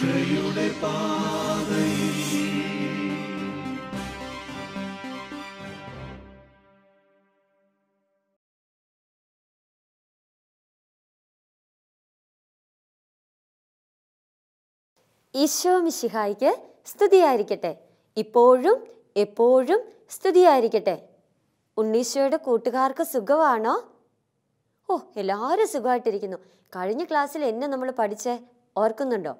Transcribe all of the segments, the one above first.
രക്ഷയുടെ പാതയിൽ ഈശോ മിശിഹായിക്ക് സ്തുതിയായിരിക്കട്ടെ ഇപ്പോഴും എപ്പോഴും സ്തുതിയായിരിക്കട്ടെ ഉണ്ണീശോയുടെ കൂട്ടുകാർക്ക് സുഖമാണോ ഓ എല്ലാവരും സുഖമായിട്ടിരിക്കുന്നു കഴിഞ്ഞ ക്ലാസ്സിൽ എന്നെ നമ്മൾ പഠിച്ചേ ഓർക്കുന്നുണ്ടോ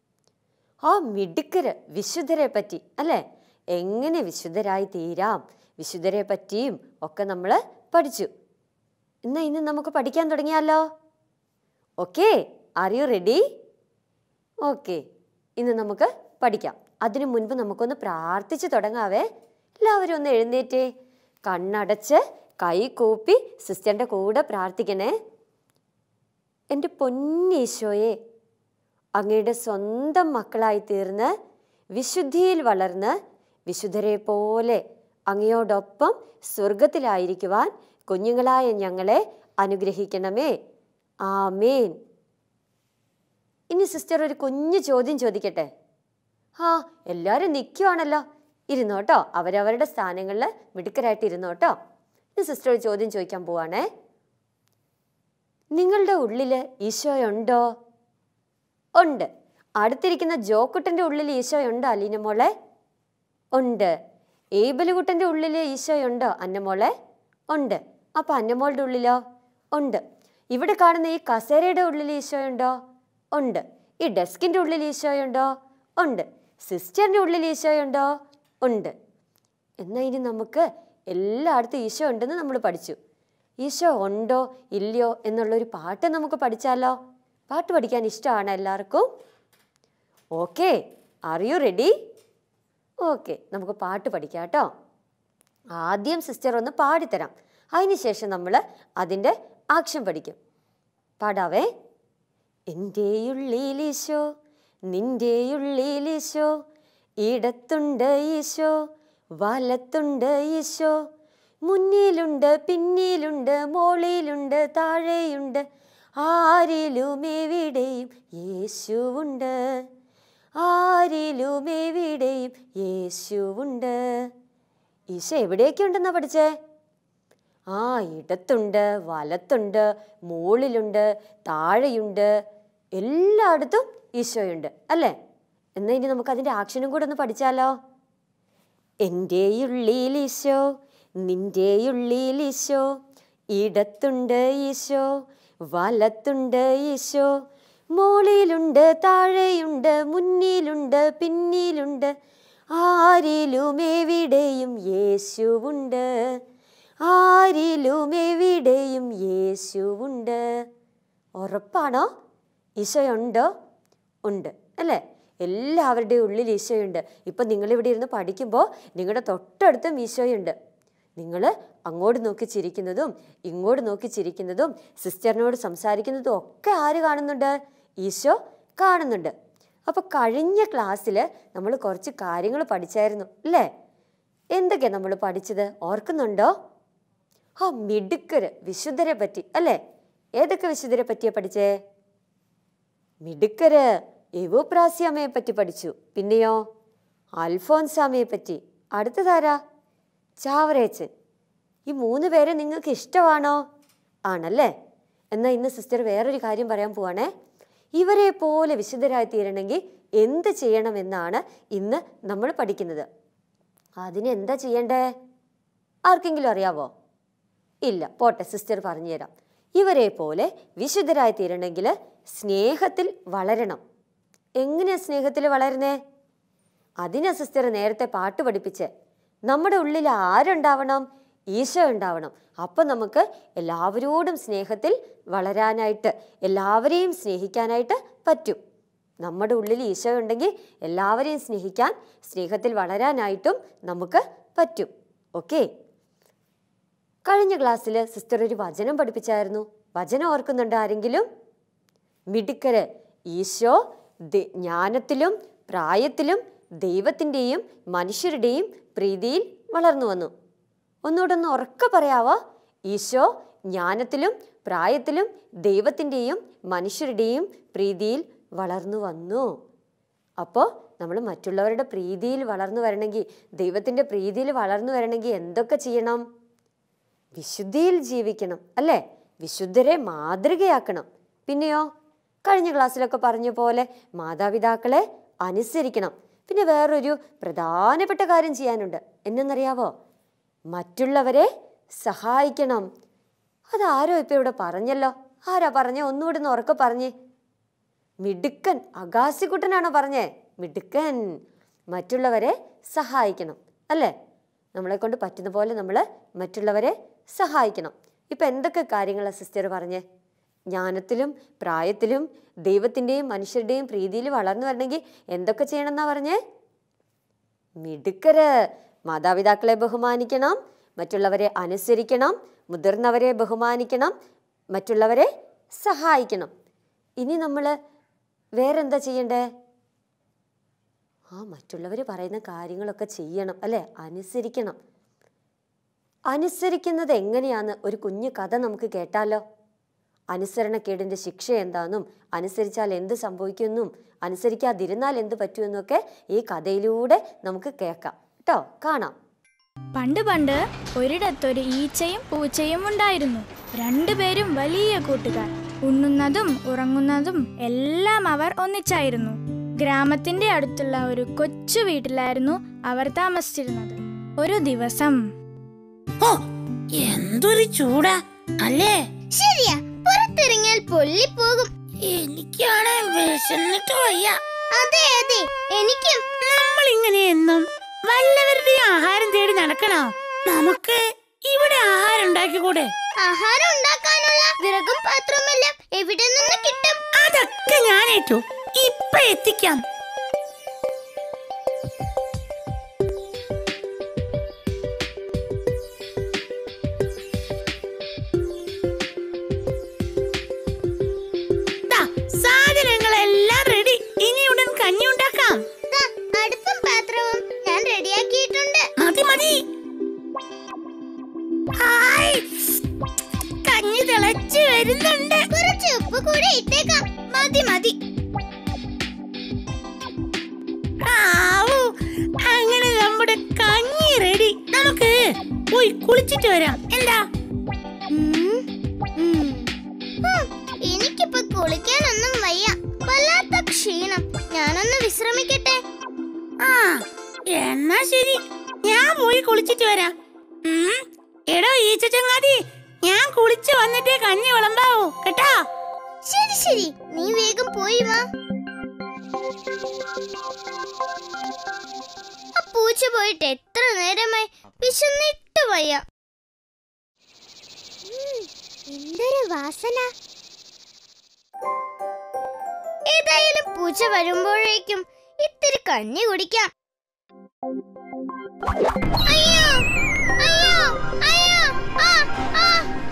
ആ മിടുക്കര് വിശുദ്ധരെ പറ്റി അല്ലേ എങ്ങനെ വിശുദ്ധരായി തീരാം വിശുദ്ധരെ പറ്റിയും ഒക്കെ നമ്മൾ പഠിച്ചു എന്നാ ഇന്ന് നമുക്ക് പഠിക്കാൻ തുടങ്ങിയാലോ okay are you ready okay ഇന്ന് നമുക്ക് പഠിക്കാം അതിനു മുൻപ് നമുക്കൊന്ന് പ്രാർത്ഥിച്ച് തുടങ്ങാവേ എല്ലാവരും ഒന്ന് എഴുന്നേറ്റേ കണ്ണടച്ച് കൈ കൂപ്പി സിസ്റ്ററിൻ്റെ കൂടെ പ്രാർത്ഥിക്കണേ എൻ്റെ പൊന്നീശോയെ അങ്ങയുടെ സ്വന്തം മക്കളായി തീർന്ന് വിശുദ്ധിയിൽ വളർന്ന് വിശുദ്ധരെ പോലെ അങ്ങയോടൊപ്പം സ്വർഗത്തിലായിരിക്കുവാൻ കുഞ്ഞുങ്ങളായ ഞങ്ങളെ അനുഗ്രഹിക്കണമേ ആമേൻ ഇനി സിസ്റ്റർ ഒരു കുഞ്ഞു ചോദ്യം ചോദിക്കട്ടെ ആ എല്ലാവരും നിൽക്കുവാണല്ലോ ഇരുന്നോട്ടോ അവരവരുടെ സ്ഥാനങ്ങളിൽ മിടുക്കരായിട്ട് ഇരുന്നോട്ടോ ഇനി സിസ്റ്റർ ഒരു ചോദ്യം ചോദിക്കാൻ പോവാണേ നിങ്ങളുടെ ഉള്ളിൽ ഈശോയുണ്ടോ ഉണ്ട് അടുത്തിരിക്കുന്ന ജോക്കുട്ടൻ്റെ ഉള്ളിൽ ഈശോയുണ്ടോ അലീന മോളെ ഉണ്ട് ഏബലുകുട്ടൻ്റെ ഉള്ളിൽ ഈശോയുണ്ടോ അന്നമോളെ ഉണ്ട് അപ്പം അന്നമോളുടെ ഉള്ളിലോ ഉണ്ട് ഇവിടെ കാണുന്ന ഈ കസേരയുടെ ഉള്ളിൽ ഈശോയുണ്ടോ ഉണ്ട് ഈ ഡെസ്കിൻ്റെ ഉള്ളിൽ ഈശോയുണ്ടോ ഉണ്ട് സിസ്റ്ററിൻ്റെ ഉള്ളിൽ ഈശോയുണ്ടോ ഉണ്ട് എന്നാൽ ഇനി നമുക്ക് എല്ലായിടത്തും ഈശോ ഉണ്ടെന്ന് നമ്മൾ പഠിച്ചു ഈശോ ഉണ്ടോ ഇല്ലയോ എന്നുള്ളൊരു പാട്ട് നമുക്ക് പഠിച്ചാലോ പാട്ട് പഠിക്കാൻ ഇഷ്ടമാണ് എല്ലാവർക്കും okay are you ready okay നമുക്ക് പാട്ട് പഠിക്കാം കേട്ടോ ആദ്യം സിസ്റ്റർ ഒന്ന് പാടിത്തരാം അതിനുശേഷം നമ്മൾ അതിൻ്റെ ആക്ഷൻ പഠിക്കും പാടാവേ എൻ്റെ ഉള്ളിലീശോ നിൻ്റെ ഉള്ളിലീശോ ഇടത്തുണ്ട് ഈശോ വലത്തുണ്ട് ഈശോ മുന്നിലുണ്ട് പിന്നിലുണ്ട് മോളിലുണ്ട് താഴെയുണ്ട് ആരിലും എവിടെയും യേശുവുണ്ട് ആരിലും എവിടെയും യേശുവുണ്ട് ഈശോ എവിടെയൊക്കെ ഉണ്ടെന്നാ പഠിച്ചേ ആ ഇടത്തുണ്ട് വലത്തുണ്ട് മുകളിലുണ്ട് താഴെയുണ്ട് എല്ലായിടത്തും ഈശോയുണ്ട് അല്ലേ എന്നാൽ ഇനി നമുക്ക് അതിൻ്റെ ആക്ഷനും കൂടെ ഒന്ന് പഠിച്ചാലോ എൻ്റെ ഉള്ളിൽ ഈശോ നിൻ്റെ ഉള്ളിൽ ഈശോ ഇടത്തുണ്ട് ഈശോ വലത്തുണ്ട് ഈശോ മോളിലുണ്ട് താഴെയുണ്ട് മുന്നിലുണ്ട് പിന്നിലുണ്ട് ആരിലും എവിടെയും യേശുവുണ്ട് ആരിലും എവിടെയും യേശുവുണ്ട് ഉറപ്പാണോ ഈശോയുണ്ടോ ഉണ്ട് അല്ലേ എല്ലാവരുടെയും ഉള്ളിൽ ഈശോയുണ്ട് ഇപ്പം നിങ്ങളിവിടെ ഇരുന്ന് പഠിക്കുമ്പോൾ നിങ്ങളുടെ തൊട്ടടുത്തും ഈശോയുണ്ട് നിങ്ങൾ അങ്ങോട്ട് നോക്കി ചിരിക്കുന്നതും ഇങ്ങോട്ട് നോക്കി ചിരിക്കുന്നതും സിസ്റ്ററിനോട് സംസാരിക്കുന്നതും ഒക്കെ ആര് കാണുന്നുണ്ട് ഈശോ കാണുന്നുണ്ട് അപ്പോൾ കഴിഞ്ഞ ക്ലാസ്സിൽ നമ്മൾ കുറച്ച് കാര്യങ്ങൾ പഠിച്ചായിരുന്നു അല്ലേ എന്തൊക്കെയാണ് നമ്മൾ പഠിച്ചത് ഓർക്കുന്നുണ്ടോ ആ മിടുക്കര് വിശുദ്ധരെ പറ്റി അല്ലേ ഏതൊക്കെ വിശുദ്ധരെ പറ്റിയാ പഠിച്ചേ മിടുക്കര് എവോപ്രാസ്യാമയെ പറ്റി പഠിച്ചു പിന്നെയോ അൽഫോൻസാമയെ പറ്റി അടുത്തതാരാ ചാവറേച്ചൻ ഈ മൂന്ന് പേരെ നിങ്ങൾക്ക് ഇഷ്ടമാണോ ആണല്ലേ എന്നാൽ ഇന്ന് സിസ്റ്റർ വേറൊരു കാര്യം പറയാൻ പോവാണേ ഇവരെ പോലെ വിശുദ്ധരായി തീരണമെങ്കിൽ എന്ത് ചെയ്യണമെന്നാണ് ഇന്ന് നമ്മൾ പഠിക്കുന്നത് അതിന് എന്താ ചെയ്യണ്ടേ ആർക്കെങ്കിലും അറിയാവോ ഇല്ല പോട്ടെ സിസ്റ്റർ പറഞ്ഞുതരാം ഇവരെ പോലെ വിശുദ്ധരായി തീരണമെങ്കിൽ സ്നേഹത്തിൽ വളരണം എങ്ങനെയാ സ്നേഹത്തിൽ വളരുന്നേ അതിനാ സിസ്റ്റർ നേരത്തെ പാട്ട് പഠിപ്പിച്ച് നമ്മുടെ ഉള്ളിൽ ആരുണ്ടാവണം ഈശോ ഉണ്ടാവണം അപ്പം നമുക്ക് എല്ലാവരോടും സ്നേഹത്തിൽ വളരാനായിട്ട് എല്ലാവരെയും സ്നേഹിക്കാനായിട്ട് പറ്റും നമ്മുടെ ഉള്ളിൽ ഈശോ ഉണ്ടെങ്കിൽ എല്ലാവരെയും സ്നേഹിക്കാൻ സ്നേഹത്തിൽ വളരാനായിട്ടും നമുക്ക് പറ്റും ഓക്കെ കഴിഞ്ഞ ക്ലാസ്സിൽ സിസ്റ്റർ ഒരു വചനം പഠിപ്പിച്ചായിരുന്നു വചനം ഓർക്കുന്നുണ്ടോ ആരെങ്കിലും മിടുക്കര് ഈശോ ദ- ജ്ഞാനത്തിലും പ്രായത്തിലും ദൈവത്തിൻ്റെയും മനുഷ്യരുടെയും പ്രീതിയിൽ വളർന്നു വന്നു ഒന്നുകൂടെ ഒന്ന് ഉറക്കെ പറയാവോ ഈശോ ജ്ഞാനത്തിലും പ്രായത്തിലും ദൈവത്തിൻ്റെയും മനുഷ്യരുടെയും പ്രീതിയിൽ വളർന്നു വന്നു അപ്പോൾ നമ്മൾ മറ്റുള്ളവരുടെ പ്രീതിയിൽ വളർന്നു വരണമെങ്കിൽ ദൈവത്തിൻ്റെ പ്രീതിയിൽ വളർന്നു വരണമെങ്കിൽ എന്തൊക്കെ ചെയ്യണം വിശുദ്ധിയിൽ ജീവിക്കണം അല്ലേ വിശുദ്ധരെ മാതൃകയാക്കണം പിന്നെയോ കഴിഞ്ഞ ക്ലാസ്സിലൊക്കെ പറഞ്ഞ പോലെ മാതാപിതാക്കളെ അനുസരിക്കണം പിന്നെ വേറൊരു പ്രധാനപ്പെട്ട കാര്യം ചെയ്യാനുണ്ട് എന്നെന്നറിയാവോ മറ്റുള്ളവരെ സഹായിക്കണം അതാരോ ഇപ്പം ഇവിടെ പറഞ്ഞല്ലോ ആരാ പറഞ്ഞേ ഒന്നുകൂടി ഒന്ന് ഉറക്കെ പറഞ്ഞേ മിടുക്കൻ അഗാസിക്കുട്ടനാണോ പറഞ്ഞേ മിടുക്കൻ മറ്റുള്ളവരെ സഹായിക്കണം അല്ലേ നമ്മളെ കൊണ്ട് പറ്റുന്ന പോലെ നമ്മൾ മറ്റുള്ളവരെ സഹായിക്കണം ഇപ്പം എന്തൊക്കെ കാര്യങ്ങളാണ് സിസ്റ്റർ പറഞ്ഞേ ജ്ഞാനത്തിലും പ്രായത്തിലും ദൈവത്തിൻ്റെയും മനുഷ്യരുടെയും പ്രീതിയിൽ വളർന്നു വരണമെങ്കിൽ എന്തൊക്കെ ചെയ്യണമെന്നാ പറഞ്ഞേ മിടുക്കര് മാതാപിതാക്കളെ ബഹുമാനിക്കണം മറ്റുള്ളവരെ അനുസരിക്കണം മുതിർന്നവരെ ബഹുമാനിക്കണം മറ്റുള്ളവരെ സഹായിക്കണം ഇനി നമ്മൾ വേറെന്താ ചെയ്യണ്ടേ ആ മറ്റുള്ളവർ പറയുന്ന കാര്യങ്ങളൊക്കെ ചെയ്യണം അല്ലേ അനുസരിക്കണം അനുസരിക്കുന്നത് എങ്ങനെയാന്ന് ഒരു കുഞ്ഞു കഥ നമുക്ക് കേട്ടാലോ അനുസരണക്കേടിൻ്റെ ശിക്ഷ എന്താണെന്നും അനുസരിച്ചാൽ എന്ത് സംഭവിക്കുമെന്നും അനുസരിക്കാതിരുന്നാൽ എന്ത് പറ്റുമെന്നൊക്കെ ഈ കഥയിലൂടെ നമുക്ക് കേൾക്കാം കേട്ടോ കാണാം പണ്ട് പണ്ട് ഒരിടത്തൊരു ഈച്ചയും പൂച്ചയും ഉണ്ടായിരുന്നു രണ്ടുപേരും വലിയ കൂട്ടുകാർ ഉണ്ണുന്നതും ഉറങ്ങുന്നതും എല്ലാം അവർ ഒന്നിച്ചായിരുന്നു ഗ്രാമത്തിന്റെ അടുത്തുള്ള ഒരു കൊച്ചു വീട്ടിലായിരുന്നു അവർ താമസിച്ചിരുന്നത് ഒരു ദിവസം ഓ എന്തൊരു ചൂടാ അല്ലേ ശരിയാ പുറത്തിറങ്ങിയാൽ പൊള്ളിപ്പോകും എനിക്കാണ് വിശന്നിട്ട് വയ്യ അതെ അതെ എനിക്കും നമ്മൾ ഇങ്ങനെ എന്നും വല്ലവരുടെയും ആഹാരം തേടി നടക്കണോ നമുക്ക് ഇവിടെ ആഹാരം ഉണ്ടാക്കിക്കൂടെ ആഹാരം ഉണ്ടാക്കാനുള്ള വിറകും പാത്രമെല്ലാം എവിടെ നിന്ന് കിട്ടും അതൊക്കെ ഞാൻ ഏറ്റു ഇപ്പൊ എത്തിക്കാം ദാ, സാധനങ്ങളെല്ലാം റെഡി ഇനി ഉടൻ കഞ്ഞി ഉണ്ടാക്കാം ദാ, അടുപ്പും പാത്രവും ഞാൻ റെഡിയാക്കിയിട്ടുണ്ട് മതി മതി ഹായ് കഞ്ഞി തിളച്ച് വരുന്നുണ്ട് കുറച്ച് ഉപ്പ് കൂടെ ഇട്ടേക്കാം മതി മതി ആവൂ, അങ്ങനെ നമ്മുടെ കഞ്ഞി റെഡി നമുക്ക് പോയി കുളിച്ചിട്ട് വരാം എന്താ ഉം, ഉം. ഹും, എനിക്കിപ്പോ കുളിക്കാനൊന്നും വയ്യ വല്ലാത്ത ക്ഷീണം ഞാനൊന്ന് വിശ്രമിക്കട്ടെ ആ എന്നാ ശരി ഞാൻ പോയി കുളിച്ചിട്ട് വരാം ഉം, എടോ ഈച്ച ചങ്ങാതി ഞാൻ കുളിച്ച് വന്നിട്ടേ കഞ്ഞി വിളമ്പാവൂ കേട്ടാ ശരി ശരി നീ വേഗം പോയി വാ ആ പൂച്ച പോയിട്ട് എത്ര നേരമായി വിശന്നിട്ട് വയ്യ ഉം, എന്തൊരു വാസന ഏതായാലും പൂച്ച വരുമ്പോഴേക്കും ഇത്തിരി കഞ്ഞി കുടിക്കാം അയ്യോ അയ്യോ അയ്യോ ആ ആ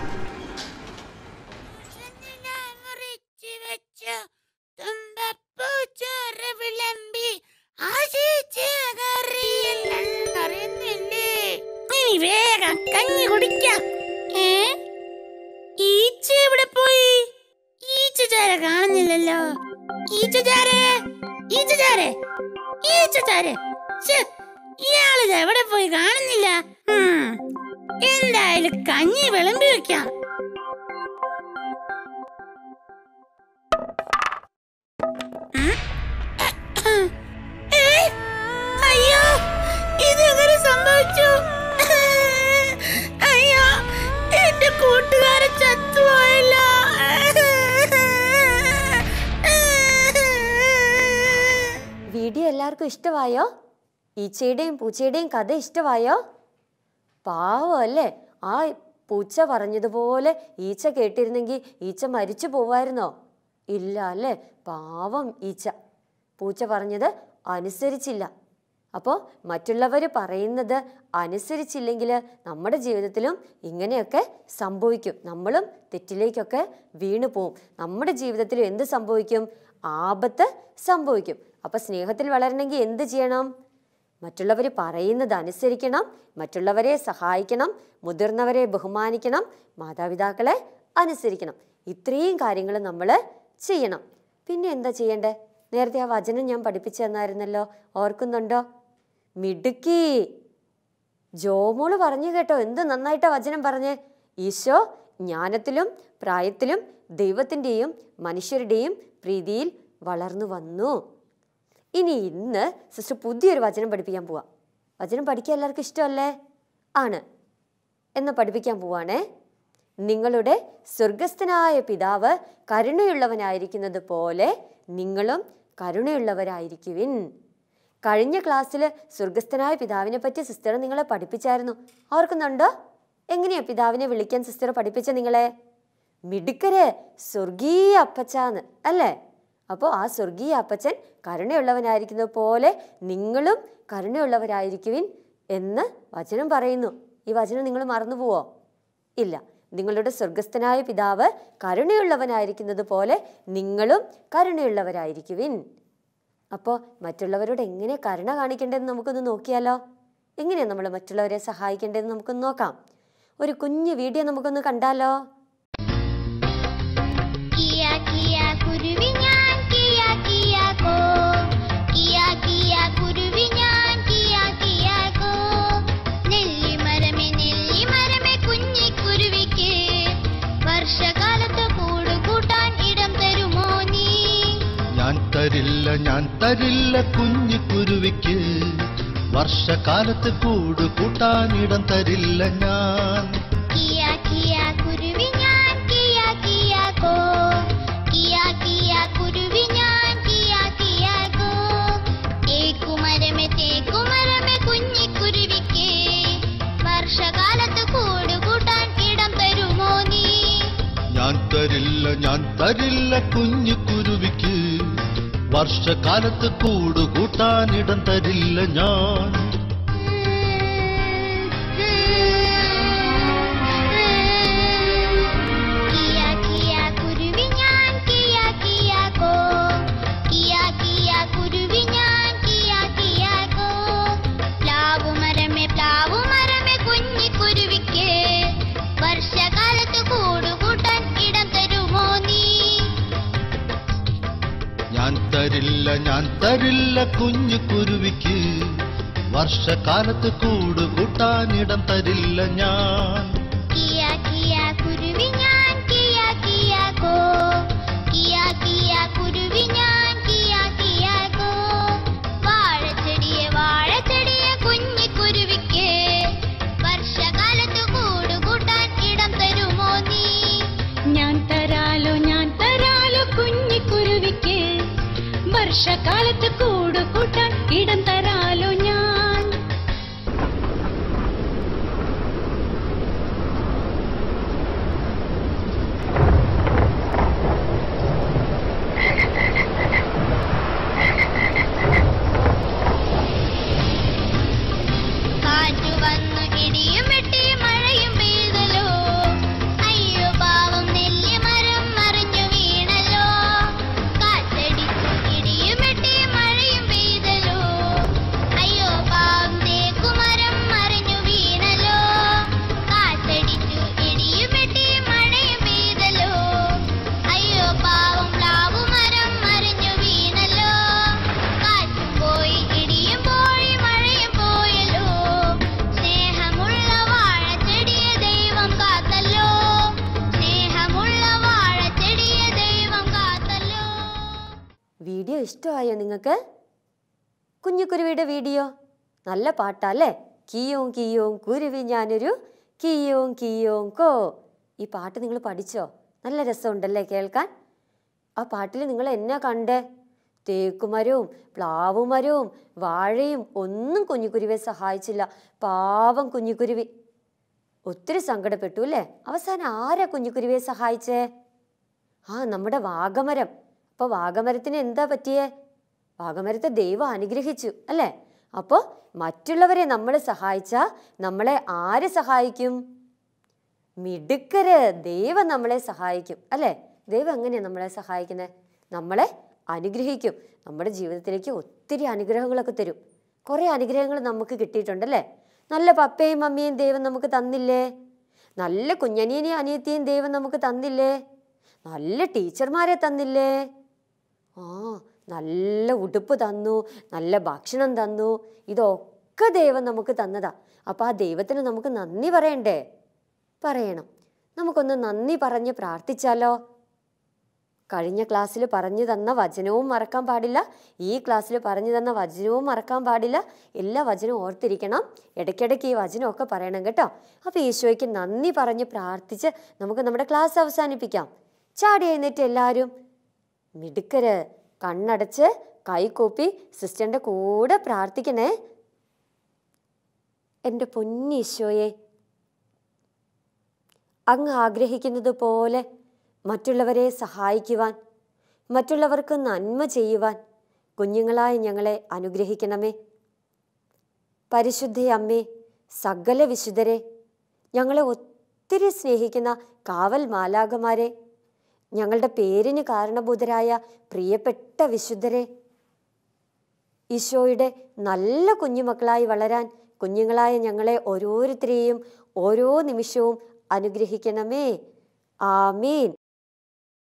മുറിച്ച് വെച്ചു തുമ്പപ്പൂച്ചോറ് വിളമ്പി ആശിച്ച് കറിയില്ലെന്നറിയുന്നില്ലേ ഇനി വേഗം കഞ്ഞി കുടിക്കാം ഏ ഈച്ച എവിടെ പോയി ഈച്ചചാര കാണുന്നില്ലല്ലോ ഈച്ചചാരെ ഈച്ചചാരെ ഈച്ചചാരെ ശ്ശെ, ഇയാളിത് എവിടെ പോയി കാണുന്നില്ല ഉം, എന്തായാലും കഞ്ഞി വിളമ്പി വെക്കാം ഏയ്! അയ്യോ ഇതെങ്ങനെ സംഭവിച്ചു അയ്യോ എന്റെ കൂട്ടുകാരൻ ചത്തുപോയല്ലോ വീഡിയോ എല്ലാവർക്കും ഇഷ്ടമായോ ഈച്ചയുടെയും പൂച്ചയുടെയും കഥ ഇഷ്ടമായോ പാവം അല്ലേ ആ പൂച്ച പറഞ്ഞതുപോലെ ഈച്ച കേട്ടിരുന്നെങ്കിൽ ഈച്ച മരിച്ചു പോവായിരുന്നോ ഇല്ല അല്ലേ പാവം ഈച്ച പൂച്ച പറഞ്ഞത് അനുസരിച്ചില്ല അപ്പോൾ മറ്റുള്ളവർ പറയുന്നത് അനുസരിച്ചില്ലെങ്കിൽ നമ്മുടെ ജീവിതത്തിലും ഇങ്ങനെയൊക്കെ സംഭവിക്കും നമ്മളും തെറ്റിലേക്കൊക്കെ വീണു പോവും നമ്മുടെ ജീവിതത്തിലും എന്ത് സംഭവിക്കും ആപത്ത് സംഭവിക്കും അപ്പോൾ സ്നേഹത്തിൽ വളരണമെങ്കിൽ എന്ത് ചെയ്യണം മറ്റുള്ളവർ പറയുന്നത് അനുസരിക്കണം മറ്റുള്ളവരെ സഹായിക്കണം മുതിർന്നവരെ ബഹുമാനിക്കണം മാതാപിതാക്കളെ അനുസരിക്കണം ഇത്രയും കാര്യങ്ങൾ നമ്മൾ ചെയ്യണം പിന്നെ എന്താ ചെയ്യണ്ടേ നേരത്തെ ആ വചനം ഞാൻ പഠിപ്പിച്ചു തന്നായിരുന്നല്ലോ ഓർക്കുന്നുണ്ടോ മിടുക്കി ജോമോള് പറഞ്ഞു കേട്ടോ എന്ത് നന്നായിട്ടാ വചനം പറഞ്ഞേ ഈശോ ജ്ഞാനത്തിലും പ്രായത്തിലും ദൈവത്തിൻ്റെയും മനുഷ്യരുടെയും പ്രീതിയിൽ വളർന്നു വന്നു ഇനി ഇന്ന് സിസ്റ്റർ പുതിയൊരു വചനം പഠിപ്പിക്കാൻ പോവാം വചനം പഠിക്കാൻ എല്ലാവർക്കും ഇഷ്ടമല്ലേ ആണ് എന്ന് പഠിപ്പിക്കാൻ പോവാണേ നിങ്ങളുടെ സ്വർഗസ്ഥനായ പിതാവ് കരുണയുള്ളവനായിരിക്കുന്നത് പോലെ നിങ്ങളും കരുണയുള്ളവരായിരിക്കുവിൻ കഴിഞ്ഞ ക്ലാസ്സിൽ സ്വർഗസ്ഥനായ പിതാവിനെ പറ്റി സിസ്റ്റർ നിങ്ങളെ പഠിപ്പിച്ചായിരുന്നു ഓർക്കുന്നുണ്ടോ എങ്ങനെയാ പിതാവിനെ വിളിക്കാൻ സിസ്റ്റർ പഠിപ്പിച്ച നിങ്ങളെ മിടുക്കര് സ്വർഗീയ അപ്പച്ചാന്ന് അല്ലേ അപ്പോൾ ആ സ്വർഗീയ അപ്പച്ചൻ കരുണയുള്ളവനായിരിക്കുന്നത് പോലെ നിങ്ങളും കരുണയുള്ളവരായിരിക്കുവിൻ എന്ന് വചനം പറയുന്നു ഈ വചനം നിങ്ങൾ മറന്നുപോവോ ഇല്ല നിങ്ങളുടെ സ്വർഗസ്ഥനായ പിതാവ് കരുണയുള്ളവനായിരിക്കുന്നത് പോലെ നിങ്ങളും കരുണയുള്ളവരായിരിക്കുവിൻ അപ്പോൾ മറ്റുള്ളവരോട് എങ്ങനെ കരുണ കാണിക്കേണ്ടതെന്ന് നമുക്കൊന്ന് നോക്കിയാലോ എങ്ങനെയാണ് നമ്മൾ മറ്റുള്ളവരെ സഹായിക്കേണ്ടതെന്ന് നമുക്കൊന്ന് നോക്കാം ഒരു കുഞ്ഞു വീഡിയോ നമുക്കൊന്ന് കണ്ടാലോ കിയ കിയ കുരുവി ഞാൻ കിയ കിയ കോ കിയ കിയ കുരുവി ഞാൻ കിയ കിയ കോ നെല്ലിമരമേ നെല്ലിമരമേ കുഞ്ഞി കുരുവിക്ക് വർഷകാലത്ത് കൂട് കൂട്ടാൻ ഇടം തരുമോ നീ ഞാൻ തരില്ല ഞാൻ തരില്ല കുഞ്ഞു കുരുവിക്ക് വർഷകാലത്ത് കൂട് കൂട്ടാനിടം തരില്ല ഞാൻ കിയ കിയ കുരുവി ഞാൻ കിയ കിയ കോ കിയ കിയ കുരുവി ഞാൻ കിയ കിയ കോ തേക്കുമരമേ തേക്കുമരമേ കുഞ്ഞി കുരുവിക്ക് വർഷകാലത്ത് കൂട് കൂട്ടാൻ ഇടം തരുമോ നീ ഞാൻ തരില്ല ഞാൻ തരില്ല കുഞ്ഞു കുരുവിക്ക് വർഷകാലത്ത് കൂട് കൂട്ടാനിടം തരില്ല ഞാൻ കിയ കിയ കുരുവി ഞാൻ കിയ കിയ കോ കിയ കിയ കുരുവി ഞാൻ കിയ കിയ കോ പ്ലാവുമരമേ പ്ലാവുമരമേ കുഞ്ഞി കുരുവിക്ക് വർഷകാലത്ത് കൂടുകൂട്ടാൻ ഇടം തരുമോ നീ ഞാൻ തരില്ല ഞാൻ തരില്ല കുഞ്ഞു കുരുവിക്ക് വർഷകാലത്ത് കൂട് കൂട്ടാനിടം തരില്ല ഞാൻ കിയ കിയ കുരുവി ഞാൻ കിയ കിയ കോ കിയ കിയ കുരുവി ഞാൻ കിയ കിയ കോ വാഴച്ചെടിയെ വാഴച്ചെടിയെ കുഞ്ഞി കുരുവിക്ക് വർഷകാലത്ത് കൂടുകൂട്ടാൻ ഇടം തരുമോ നീ ഞാൻ തരാലോ ഞാൻ തരാലോ കുഞ്ഞിക്കുരുവിക്ക് വർഷകാലത്ത് കൂട് കൂട്ടാൻ ഇടം തരാലോ ഞാൻ കാറ്റു വന്നു ഇടിയും വെട്ടി മഴയും പെയ്തല്ലോ അയ്യോ പാവം നെല്ലിമരം മറിഞ്ഞു വീണല്ലോ കാറ്റടിച്ചു ഇടിയും വെട്ടി മഴയും പെയ്തല്ലോ അയ്യോ പാവം തേക്കുമരം മറിഞ്ഞു വീണല്ലോ കാറ്റടിച്ചു ഇടിയും വെട്ടി മഴയും പെയ്തല്ലോ അയ്യോ പാവം പ്ലാവുമരം മറിഞ്ഞു വീണല്ലോ കാറ്റും പോയി ഇടിയും പോയി മഴയും പോയല്ലോ സ്നേഹമുള്ള വാഴച്ചെടിയെ ദൈവം കാത്തല്ലോ സ്നേഹമുള്ള വാഴച്ചെടിയെ ദൈവം കാത്തല്ലോ വീഡിയോ ഇഷ്ടമായോ നിങ്ങൾക്ക് കുഞ്ഞുകുരുവിയുടെ വീഡിയോ നല്ല പാട്ടാ അല്ലേ കീയോം കീയോം കുരുവി ഞാനൊരു കീയോം കീയോം കോ ഈ പാട്ട് നിങ്ങൾ പഠിച്ചോ നല്ല രസമുണ്ടല്ലേ കേൾക്കാൻ ആ പാട്ടിൽ നിങ്ങൾ എന്നാ കണ്ടേ തേക്കുമരവും പ്ലാവുമരവും വാഴയും ഒന്നും കുഞ്ഞുകുരുവിയെ സഹായിച്ചില്ല പാവം കുഞ്ഞുകുരുവി ഒത്തിരി സങ്കടപ്പെട്ടു അല്ലേ അവസാനം ആരാ കുഞ്ഞുകുരുവിയെ സഹായിച്ചേ ആ നമ്മുടെ വാഗമരം അപ്പോൾ വാഗമരത്തിന് എന്താ പറ്റിയേ വാഗമരത്തെ ദൈവം അനുഗ്രഹിച്ചു അല്ലേ അപ്പോൾ മറ്റുള്ളവരെ നമ്മൾ സഹായിച്ചാൽ നമ്മളെ ആര് സഹായിക്കും മിടുക്കര് ദൈവം നമ്മളെ സഹായിക്കും അല്ലേ ദൈവം എങ്ങനെയാണ് നമ്മളെ സഹായിക്കുന്നത് നമ്മളെ അനുഗ്രഹിക്കും നമ്മുടെ ജീവിതത്തിലേക്ക് ഒത്തിരി അനുഗ്രഹങ്ങളൊക്കെ തരും കുറേ അനുഗ്രഹങ്ങൾ നമുക്ക് കിട്ടിയിട്ടുണ്ടല്ലേ നല്ല പപ്പയും മമ്മിയും ദൈവം നമുക്ക് തന്നില്ലേ നല്ല കുഞ്ഞനിയനെയും അനിയത്തിയും ദൈവം നമുക്ക് തന്നില്ലേ നല്ല ടീച്ചർമാരെ തന്നില്ലേ ആ നല്ല ഉടുപ്പ് തന്നു നല്ല ഭക്ഷണം തന്നു ഇതൊക്കെ ദൈവം നമുക്ക് തന്നതാ അപ്പം ആ ദൈവത്തിന് നമുക്ക് നന്ദി പറയണ്ടേ പറയണം നമുക്കൊന്ന് നന്ദി പറഞ്ഞ് പ്രാർത്ഥിച്ചാലോ കഴിഞ്ഞ ക്ലാസ്സിൽ പറഞ്ഞു തന്ന വചനവും മറക്കാൻ പാടില്ല ഈ ക്ലാസ്സിൽ പറഞ്ഞു തന്ന വചനവും മറക്കാൻ പാടില്ല എല്ലാ വചനവും ഓർത്തിരിക്കണം ഇടയ്ക്കിടയ്ക്ക് ഈ വചനമൊക്കെ പറയണം കേട്ടോ അപ്പോൾ ഈശോയ്ക്ക് നന്ദി പറഞ്ഞ് പ്രാർത്ഥിച്ച് നമുക്ക് നമ്മുടെ ക്ലാസ് അവസാനിപ്പിക്കാം ചാടി എഴുന്നേറ്റ് എല്ലാവരും മിടുക്കര് കണ്ണടച്ച് കൈകൂപ്പി സിസ്റ്ററിൻ്റെ കൂടെ പ്രാർത്ഥിക്കണേ എൻ്റെ പൊന്നീശോയെ അങ്ങ് ആഗ്രഹിക്കുന്നത് പോലെ മറ്റുള്ളവരെ സഹായിക്കുവാൻ മറ്റുള്ളവർക്ക് നന്മ ചെയ്യുവാൻ കുഞ്ഞുങ്ങളായ ഞങ്ങളെ അനുഗ്രഹിക്കണമേ പരിശുദ്ധ അമ്മേ സകല വിശുദ്ധരെ ഞങ്ങളെ ഒത്തിരി സ്നേഹിക്കുന്ന കാവൽ മാലാകമാരെ ഞങ്ങളുടെ പേരിന് കാരണഭൂതരായ പ്രിയപ്പെട്ട വിശുദ്ധരെ ഈശോയുടെ നല്ല കുഞ്ഞുമക്കളായി വളരാൻ കുഞ്ഞുങ്ങളായ ഞങ്ങളെ ഓരോരുത്തരെയും ഓരോ നിമിഷവും അനുഗ്രഹിക്കണമേ ആമീൻ